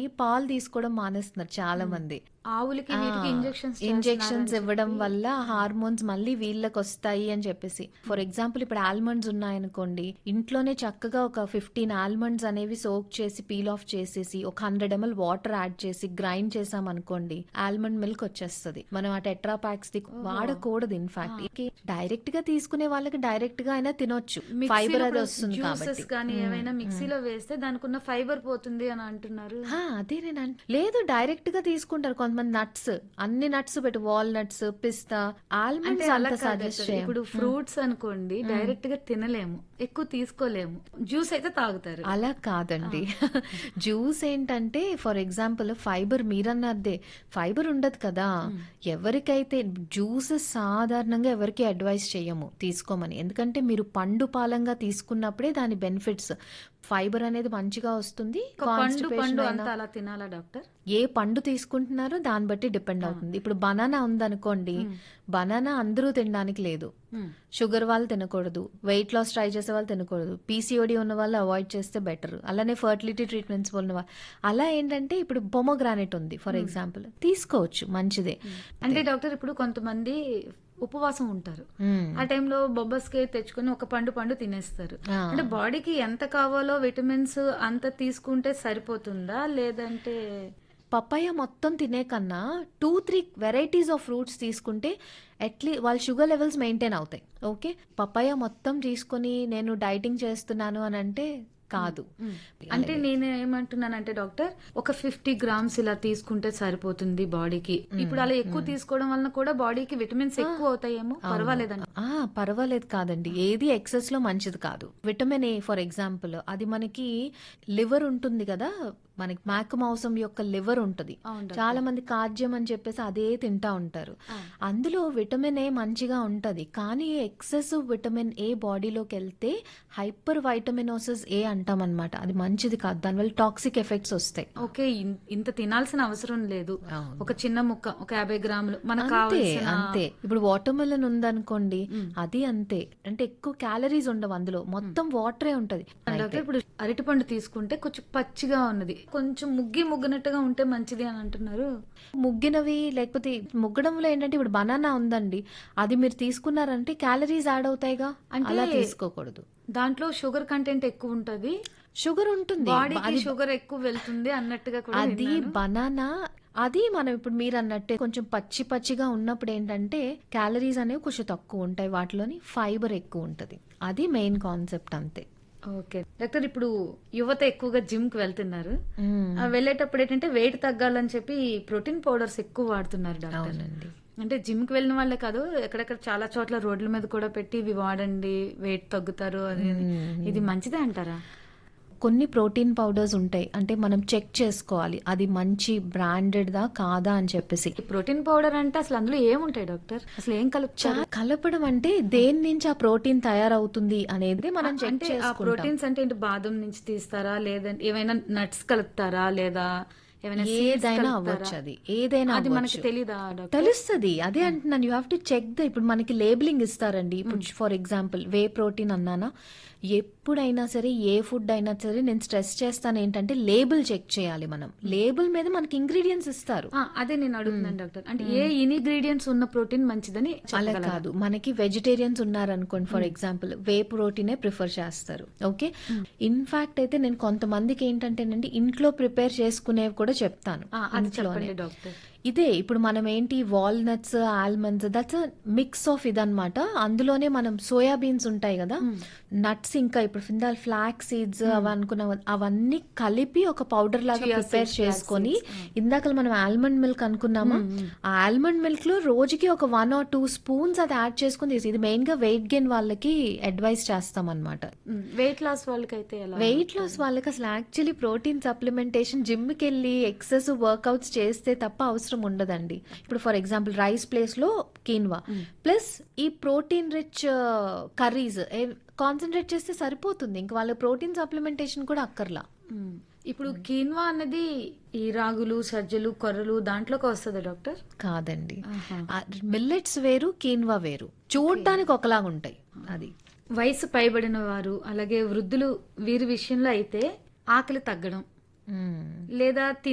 పాలు తీసుకోవడం మానేస్తున్నారు చాలా మంది ఆవులకి వీటికి ఇంజెక్షన్స్ ఇంజెక్షన్స్ ఇవ్వడం వల్ల హార్మోన్స్ మళ్ళీ వీళ్ళకి వస్తాయి అని చెప్పేసి ఫర్ ఎగ్జాంపుల్ ఇప్పుడు ఆల్మండ్స్ ఉన్నాయనుకోండి ఇంట్లోనే చక్కగా ఒక ఫిఫ్టీన్ ఆల్మండ్స్ అనేవి సోక్ చేసి పీల్ ఆఫ్ చేసేసి ఒక హండ్రెడ్ ఎంఎల్ వాటర్ యాడ్ చేసి గ్రైండ్ చేసాం అనుకోండి ఆల్మండ్ మిల్క్ వచ్చేస్తుంది మనం ఆ టెట్రా ప్యాక్స్ వాడకూడదు ఇన్ఫాక్ట్ డైరెక్ట్ గా తీసుకునే వాళ్ళకి డైరెక్ట్ గా అయినా తినొచ్చు ఫైబర్ అది వస్తుంది జ్యూసెస్ కాబట్టి కానీ ఏవైనా మిక్సీలో వేస్తే దానికి ఉన్న ఫైబర్ పోతుంది అని అంటున్నారు హా, అదే నేను అంట- లేదు డైరెక్ట్ గా తీసుకుంటారు కొంతమంది నట్స్ అన్ని నట్స్ పెట్టి వాల్ నట్స్ పిస్తా అంటే ఆల్మండ్స్ అలా అంత కాదు సజెస్ట్ డాక్టర్. ఇప్పుడు ఫ్రూట్స్ అనుకోండి డైరెక్ట్ గా తినలేము ఎక్కువ తీసుకోలేము జ్యూస్ అయితే తాగుతారు అలా కాదండి జ్యూస్ ఏంటంటే ఫర్ ఎగ్జాంపుల్ ఫైబర్ మీరన్నదే ఫైబర్ ఉండదు కదా ఎవరికైతే జ్యూసెస్ సాధారణంగా ఎవరికి అడ్వైస్ చేయము తీసుకోమని ఎందుకంటే మీరు పండు పాలంగా తీసుకున్నప్పుడే దాని బెనిఫిట్స్ ఫైబర్ అనేది మంచిగా వస్తుంది ఒక పండు Constipation పండు అయినా- అంతా అలా తినాలా డాక్టర్ ఏ పండు తీసుకుంటున్నారో దాన్ని బట్టి డిపెండ్ అవుతుంది ఇప్పుడు బనానా ఉందనుకోండి బనానా అందరూ తినడానికి లేదు షుగర్ వాళ్ళు తినకూడదు వెయిట్ లాస్ ట్రై చేసే వాళ్ళు తినకూడదు పీసీఓడి ఉన్న వాళ్ళు అవాయిడ్ చేస్తే బెటర్ అలానే ఫర్టిలిటీ ట్రీట్మెంట్స్ ఉన్న వాళ్ళు అలా ఏంటంటే ఇప్పుడు బొమోగ్రానైట్ ఉంది ఫర్ ఎగ్జాంపుల్ తీసుకోవచ్చు మంచిదే అంటే డాక్టర్ ఇప్పుడు కొంతమంది ఉపవాసం ఉంటారు మ్మ్. ఆ టైంలో బొబ్బస్కాయ తెచ్చుకొని ఒక పండు పండు తినేస్తారు ఆ. అంటే బాడీకి ఎంత కావాలో విటమిన్స్ అంత తీసుకుంటే సరిపోతుందా లేదంటే పపాయ మొత్తం తినే కన్నా two three varieties of fruits తీసుకుంటే అట్లీ వాళ్ళ షుగర్ లెవెల్స్ మెయింటైన్ అవుతాయి ఓకే పపాయ మొత్తం తీసుకొని నేను డైటింగ్ చేస్తున్నాను అని అంటే కాదు అంటే నేను ఏమంటున్నానంటే డాక్టర్ ఒక ఫిఫ్టీ గ్రామ్స్ ఇలా తీసుకుంటే సరిపోతుంది బాడీకి ఇప్పుడు అలా ఎక్కువ తీసుకోవడం వలన కూడా బాడీకి విటమిన్స్ ఎక్కువ అవుతాయేమో పర్వాలేదండి ఆ పర్వాలేదు కాదండి ఏది ఎక్సెస్ లో మంచిది కాదు విటమిన్ ఏ ఫర్ ఎగ్జాంపుల్ అది మనకి లివర్ ఉంటుంది కదా మనకి మేక మాంసం యొక్క లివర్ ఉంటుంది అవును డాక్టర్. చాలా మంది కాజ్యం అని చెప్పేసి అదే తింటా ఉంటారు అందులో విటమిన్ ఏ మంచిగా ఉంటది కానీ ఎక్సెస్ విటమిన్ ఏ బాడీలోకి వెళ్తే హైపర్ వైటమినోసిస్ ఏ అంటాం అనమాట అది మంచిది కాదు దానివల్ల టాక్సిక్ ఎఫెక్ట్స్ వస్తాయి ఓకే ఇన్- ఇంత తినాల్సిన అవసరం లేదు అవును. ఒక చిన్న ముక్క ఒక యాభై గ్రాములు మనకు అంతే కావాల్సిన అంతే ఇప్పుడు వాటర్ మెలన్ ఉందనుకోండి అది అంతే అంటే ఎక్కువ క్యాలరీస్ ఉండవు అందులో మొత్తం వాటరే ఉంటది డాక్టర్ ఇప్పుడు అరటిపండు తీసుకుంటే కొంచెం పచ్చిగా ఉన్నది కొంచెం ముగ్గి ముగ్గినట్టుగా ఉంటే మంచిది అని అంటున్నారు ముగ్గినవి లేకపోతే ముగ్గడంలో ఏంటంటే ఇప్పుడు బనానా ఉందండి అది మీరు తీసుకున్నారంటే క్యాలరీస్ యాడ్ అవుతాయిగా అంటే- అలా తీసుకోకూడదు దాంట్లో షుగర్ కంటెంట్ ఎక్కువ ఉంటది షుగర్ ఉంటుంది బాడీకి షుగర్ ఎక్కువ వెళ్తుంది అన్నట్టుగా కూడా అది విన్నాను. బనానా అది మనం ఇప్పుడు మీరు అన్నట్టే కొంచెం పచ్చి పచ్చిగా ఉన్నప్పుడు ఏంటంటే క్యాలరీస్ అనేవి కొంచెం తక్కువ ఉంటాయి వాటిలోని ఫైబర్ ఎక్కువ ఉంటది అది మెయిన్ కాన్సెప్ట్ అంతే ఓకే డాక్టర్ ఇప్పుడు యువత ఎక్కువగా జిమ్ కి వెళ్తున్నారు మ్మ్. ఆ వెళ్ళేటప్పుడు ఏంటంటే వెయిట్ తగ్గాలని చెప్పి ప్రోటీన్ పౌడర్స్ ఎక్కువ వాడుతున్నారు డాక్టర్ అవునండి అంటే జిమ్ కి వెళ్ళిన వాళ్ళే కాదు ఎక్కడెక్కడ చాలా చోట్ల రోడ్ల మీద కూడా పెట్టి ఇవి వాడండి వెయిట్ తగ్గుతారు అది ఇది. ఇది మంచిదే అంటారా కొన్ని ప్రోటీన్ పౌడర్స్ ఉంటాయి అంటే మనం చెక్ చేసుకోవాలి అది మంచి బ్రాండెడ్ దా కాదా అని చెప్పేసి ఈ ప్రోటీన్ పౌడర్ అంటే అసలు అందులో ఏముంటాయి డాక్టర్ అసలు ఏం కలుపుతారు చా- కలపడం అంటే దేని నుంచి ఆ ప్రోటీన్ తయారవుతుంది అనేది మనం చెక్ అంటే ఆ చేసుకుంటాం ప్రోటీన్స్ అంటే ఏంటి బాదం నుంచి తీస్తారా లేదంటే ఏమైనా నట్స్ కలుపుతారా లేదా ఏమైనా seeds ఏదైనా కలుపుతారా? అవ్వచ్చు అది ఏదైనా అది మనకి అవ్వచ్చు. తెలీదా డాక్టర్ తెలుస్తుంది అదే అంటున్నాను you have to check the ఇప్పుడు మనకి లేబులింగ్ ఇస్తారండి ఇప్పుడు ఫర్ ఎగ్జాంపుల్ వే ప్రోటీన్ అన్నానా ఎప్పుడైనా సరే ఏ ఫుడ్ అయినా సరే నేను స్ట్రెస్ చేస్తాను ఏంటంటే లేబుల్ చెక్ చేయాలి మనం లేబుల్ మీద మనకి ఇంగ్రీడియంట్స్ ఇస్తారు ఆ, అదే నేను అడుగుతున్నాను డాక్టర్ అంటే ఏ ఇన్గ్రీడియంట్స్ ఉన్న ప్రోటీన్ మంచిదని అలా చెప్పగలరా? కాదు మనకి వెజిటేరియన్స్ ఉన్నారనుకోండి ఫర్ ఎగ్జాంపుల్ వే ప్రోటీనే ప్రిఫర్ చేస్తారు ఓకే ఇన్ఫాక్ట్ అయితే నేను కొంతమందికి ఏంటంటేనండి ఇంట్లో ప్రిపేర్ చేసుకునేవి కూడా చెప్తాను ఆ, అది ఇంట్లోనే. చెప్పండి డాక్టర్ ఇదే ఇప్పుడు మనం ఏంటి walnuts almonds that's mix of ఇదన్నమాట అందులోనే మనం సోయా బీన్స్ ఉంటాయి కదా నట్స్ ఇంకా ఇప్పుడు ఫిందాల్ ఫ్లాక్ సీడ్స్ అవి అనుకున్న అవన్నీ కలిపి ఒక పౌడర్ లాగా Chia ప్రిపేర్ seeds, flax చేసుకొని seeds. ఇందాక మనం ఆల్మండ్ మిల్క్ అనుకున్నామా ఆ ఆల్మండ్ మిల్క్ లో రోజుకి ఒక వన్ ఆర్ టూ స్పూన్స్ అది యాడ్ చేసుకుని తీసి ఇది మెయిన్ గా వెయిట్ గెయిన్ వాళ్ళకి అడ్వైస్ చేస్తాం అనమాట వెయిట్ లాస్ వాళ్ళకైతే ఎలా వెయిట్ లాస్ వాళ్ళకి అసలు యాక్చువల్లీ ప్రోటీన్ సప్లిమెంటేషన్ జిమ్ కి వెళ్ళి ఎక్సెస్ వర్కౌట్స్ చేస్తే తప్ప అవసరం ఉండదండి ఇప్పుడు ఫర్ ఎగ్జాంపుల్ రైస్ ప్లేస్ లో కీన్వా ప్లస్ ఈ ప్రోటీన్ రిచ్ కర్రీస్ కాన్సన్ట్రేట్ చేస్తే సరిపోతుంది ఇంక వాళ్ళ ప్రోటీన్ సప్లిమెంటేషన్ కూడా అక్కర్లా మ్మ్. ఇప్పుడు కీన్వా అన్నది ఈ రాగులు సజ్జలు కొర్రలు దాంట్లోకి వస్తుందా డాక్టర్ కాదండి ఆహా. మిల్లెట్స్ వేరు కీన్వా వేరు చూడడానికి ఒకలాగా ఉంటాయి అది వయసు పైబడిన వారు అలాగే వృద్ధులు వీరి విషయంలో అయితే ఆకలి తగ్గడం మ్మ్. లేదా